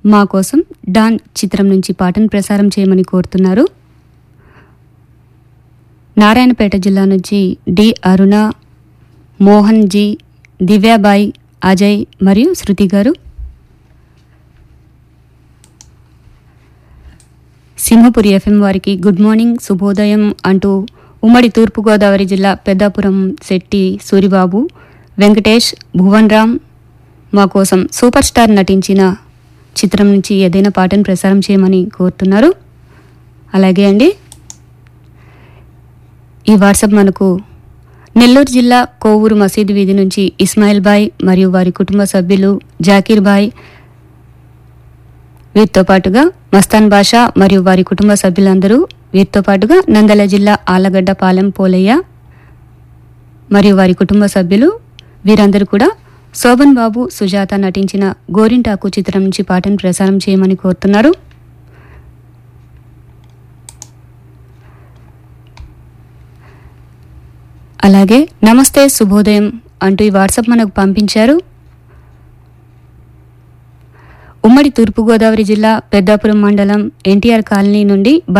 మా కోసం డాన్ చిత్రం నుంచి పాటను ప్రసారం చేయమని కోరుతున్నారు నారాయణపేట జిల్లా నుంచి డి అరుణ మోహన్ జీ దివ్యాబాయి అజయ్ మరియు శృతి గారు సింహపురి ఎఫ్ఎం వారికి గుడ్ మార్నింగ్ శుభోదయం అంటూ ఉమ్మడి తూర్పుగోదావరి జిల్లా పెద్దాపురం శెట్టి సూరిబాబు వెంకటేష్ భువన్ రామ్ మా కోసం సూపర్ స్టార్ నటించిన చిత్రం నుంచి ఏదైనా పాటను ప్రసారం చేయమని కోరుతున్నారు అలాగే అండి ఈ వాట్సాప్ మనకు నెల్లూరు జిల్లా కోవూరు మసీదు వీధి నుంచి ఇస్మాయిల్ బాయ్ మరియు వారి కుటుంబ సభ్యులు జాకీర్ బాయ్ వీరితో పాటుగా మస్తాన్ బాషా మరియు వారి కుటుంబ సభ్యులందరూ వీరితో పాటుగా నందల జిల్లా ఆలగడ్డ పాలెం పోలయ్య మరియు వారి కుటుంబ సభ్యులు వీరందరూ కూడా శోభన్ బాబు సుజాత నటించిన గోరింటాకు చిత్రం నుంచి పాటను ప్రసారం చేయమని కోరుతున్నారు అలాగే నమస్తే శుభోదయం అంటూ ఈ వాట్సాప్ మనకు పంపించారు ఉమ్మడి తూర్పుగోదావరి జిల్లా పెద్దాపురం మండలం ఎన్టీఆర్ కాలనీ నుండి